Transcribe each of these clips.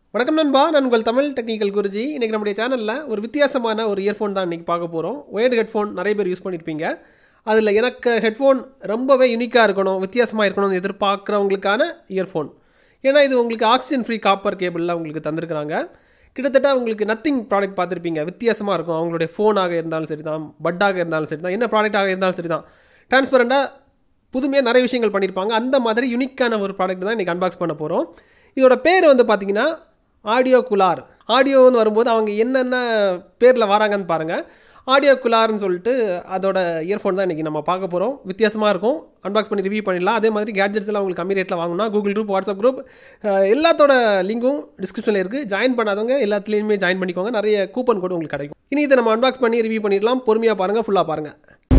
வணக்கம் நண்பா நான் உங்கள் தமிழ் டெக்னிக்கல் குருஜி இன்றைக்கி நம்முடைய சேனலில் ஒரு வித்தியாசமான ஒரு இயர்ஃபோன் தான் இன்றைக்கி பார்க்க போகிறோம் ஒயர்டு ஹெட்ஃபோன் நிறைய பேர் யூஸ் பண்ணியிருப்பீங்க அதில் எனக்கு ஹெட்ஃபோன் ரொம்பவே யூனிக்காக இருக்கணும் வித்தியாசமாக இருக்கணும்னு எதிர்பார்க்குறவங்களுக்கான இயர்ஃபோன் ஏன்னா இது உங்களுக்கு ஆக்சிஜன் ஃப்ரீ காப்பர் கேபிளில் உங்களுக்கு தந்திருக்கிறாங்க கிட்டத்தட்ட உங்களுக்கு நத்திங் ப்ராடக்ட் பார்த்துருப்பீங்க வித்தியாசமாக இருக்கும் அவங்களுடைய ஃபோனாக இருந்தாலும் சரி தான் பட்டாக இருந்தாலும் சரி தான் என்ன ப்ராடக்டாக இருந்தாலும் சரி தான் டிரான்ஸ்பரண்ட்டாக புதுமையாக நிறைய விஷயங்கள் பண்ணியிருப்பாங்க அந்த மாதிரி யூனிக்கான ஒரு ப்ராடக்ட் தான் இன்றைக்கி அன்பாக்ஸ் பண்ண போகிறோம் இதோட பேர் வந்து பார்த்தீங்கன்னா ஆடியோ குலார் ஆடியோன்னு வரும்போது அவங்க என்னென்ன பேரில் வராங்கன்னு பாருங்கள் ஆடியோ குலார்னு சொல்லிட்டு அதோட இயர்ஃபோன் தான் இன்றைக்கி நம்ம பார்க்க போகிறோம் வித்தியாசமாக இருக்கும் அன்பாக்ஸ் பண்ணி ரிவ்யூ பண்ணிடலாம் அதே மாதிரி கேட்ஜெட்ஸ் எல்லாம் உங்களுக்கு கம்மி ரேட்டில் வாங்கணும்னா கூகுள் குரூப் வாட்ஸ்அப் குரூப் அஹ், எல்லாத்தோட லிங்கும் டிஸ்கிரிப்ஷனில் இருக்குது ஜாயின் பண்ணாதவங்க எல்லாத்துலேயுமே ஜாயின் பண்ணிக்கோங்க நிறைய கூப்பன் கூட உங்களுக்கு கிடைக்கும் இனி இதை நம்ம அன்பாக்ஸ் பண்ணி ரிவ்யூ பண்ணிடலாம் பொறுமையாக பாருங்கள் ஃபுல்லாக பாருங்கள்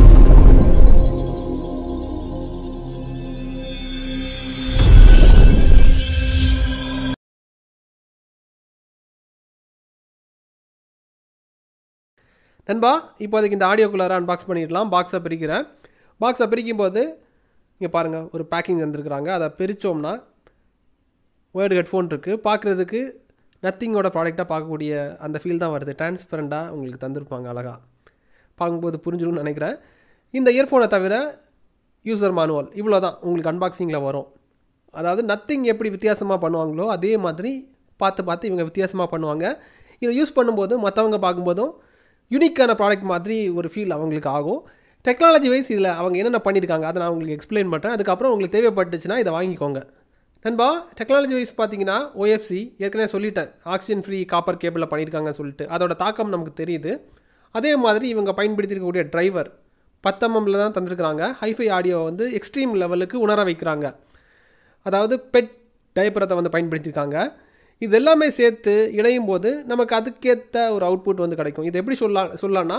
நண்பா இப்போதைக்கு இந்த ஆடியோ குள்ளார அன்பாக்ஸ் பண்ணிடலாம் பாக்ஸை பிரிக்கிறேன் பாக்ஸை பிரிக்கும் போது இங்கே பாருங்கள் ஒரு பேக்கிங் தந்துருக்குறாங்க அதை பிரித்தோம்னா ஒயர்டு ஹெட்ஃபோன் இருக்குது பார்க்குறதுக்கு நத்திங்கோட ப்ராடக்டாக பார்க்கக்கூடிய அந்த ஃபீல் தான் வருது டிரான்ஸ்பரண்ட்டாக உங்களுக்கு தந்திருப்பாங்க அழகாக பார்க்கும்போது புரிஞ்சிடும்னு நினைக்கிறேன் இந்த இயர்ஃபோனை தவிர யூசர் மானுவல் இவ்வளோ தான் உங்களுக்கு அன்பாக்சிங்கில் வரும் அதாவது நத்திங் எப்படி வித்தியாசமாக பண்ணுவாங்களோ அதே மாதிரி பார்த்து பார்த்து இவங்க வித்தியாசமாக பண்ணுவாங்க இதை யூஸ் பண்ணும்போது மற்றவங்க பார்க்கும்போதும் யூனிக்கான ப்ராடக்ட் மாதிரி ஒரு ஃபீல் அவங்களுக்கு ஆகும் டெக்னாலஜி வைஸ் இதில் அவங்க என்னென்ன பண்ணியிருக்காங்க அதை நான் உங்களுக்கு எக்ஸ்பிளைன் பண்ணுறேன் அதுக்கப்புறம் உங்களுக்கு தேவைப்பட்டுச்சுன்னா இதை வாங்கிக்கோங்க நண்பா டெக்னாலஜி வைஸ் பார்த்தீங்கன்னா OFC ஏற்கனவே சொல்லிட்டேன் ஆக்சிஜன் ஃப்ரீ காப்பர் கேபிளில் பண்ணியிருக்காங்கன்னு சொல்லிட்டு அதோட தாக்கம் நமக்கு தெரியுது அதே மாதிரி இவங்க பயன்படுத்தியிருக்கக்கூடிய டிரைவர் பத்தம்மில் தான் தந்திருக்கிறாங்க ஹைஃபை ஆடியோ வந்து எக்ஸ்ட்ரீம் லெவலுக்கு உணர வைக்கிறாங்க அதாவது பெட் டைப்பரத்தை வந்து பயன்படுத்தியிருக்காங்க இது எல்லாமே சேர்த்து இணையும் போது நமக்கு அதுக்கேற்ற ஒரு அவுட்புட் வந்து கிடைக்கும் இது எப்படி சொல்லலாம் சொல்லலாம்னா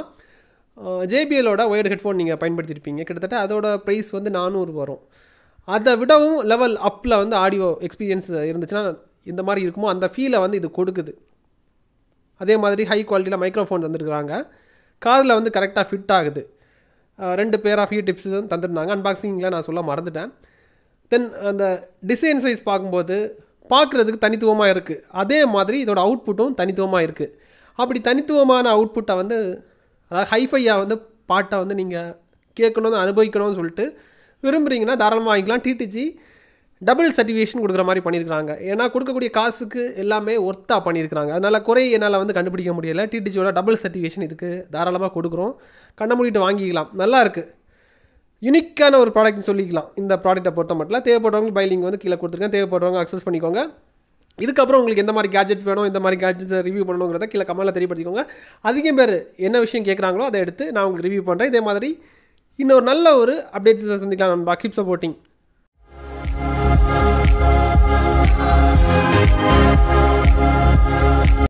ஜேபிஎலோட ஒயர்டு ஹெட்ஃபோன் நீங்கள் பயன்படுத்தியிருப்பீங்க கிட்டத்தட்ட அதோட ப்ரைஸ் வந்து நானூறு வரும் அதை விடவும் லெவல் அப்பில் வந்து ஆடியோ எக்ஸ்பீரியன்ஸ் இருந்துச்சுன்னா இந்த மாதிரி இருக்குமோ அந்த ஃபீலை வந்து இது கொடுக்குது அதே மாதிரி ஹை குவாலிட்டியில் மைக்ரோஃபோன் தந்துருக்குறாங்க காதில் வந்து கரெக்டாக ஃபிட் ஆகுது அஹ் ரெண்டு பேர் ஆஃப் யூ டிப்ஸ் தந்திருந்தாங்க அன்பாக்சிங்கில் நான் சொல்ல மறந்துட்டேன் தென் அந்த டிசைன்ஸ் வைஸ் பார்க்கும்போது பார்க்குறதுக்கு தனித்துவமாக இருக்குது அதே மாதிரி இதோட அவுட்புட்டும் தனித்துவமாக இருக்குது அப்படி தனித்துவமான அவுட்புட்டை வந்து அதாவது ஹைஃபையாக வந்து பாட்டை வந்து நீங்கள் கேட்கணும் அனுபவிக்கணும்னு சொல்லிட்டு விரும்புகிறீங்கன்னா தாராளமாக வாங்கிக்கலாம் டிடிஜி டபுள் சர்டிஃபிகேஷன் கொடுக்குற மாதிரி பண்ணியிருக்காங்க ஏன்னா கொடுக்கக்கூடிய காசுக்கு எல்லாமே ஒர்த்தாக பண்ணியிருக்காங்க அதனால் குறை என்னால் வந்து கண்டுபிடிக்க முடியலை டிடிஜியோட டபுள் சர்டிஃபிகேஷன் இதுக்கு தாராளமாக கொடுக்குறோம் கண்ண மூடிட்டு வாங்கிக்கலாம் நல்லா இருக்குது யூனிக்கான ஒரு ப்ராடக்ட்னு சொல்லிக்கலாம் இந்த ப்ராடக்ட்டை பொறுத்த மட்டும் தேவைப்படுறவங்க பைலிங் வந்து கீழே கொடுத்துருக்கேன் தேவைப்படுறவங்க அக்சஸ் பண்ணிக்கோங்க இதுக்கப்புறம் உங்களுக்கு எந்த மாதிரி கேட்ஜெட்ஸ் வேணும் இந்த மாதிரி கேட்ஜெட்ஸை ரிவ்யூ பண்ணணுங்கிறத கீழே கமெண்ட்டில் தெரியப்படுத்திக்கோங்க அதிகம் பேர் என்ன விஷயம் கேட்குறாங்களோ அதை எடுத்து நான் உங்களுக்கு ரிவ்யூ பண்ணுறேன் இதே மாதிரி இன்னொரு நல்ல ஒரு அப்டேட்ஸை சந்திக்கலாம் நண்பா கீப் சப்போர்ட்டிங்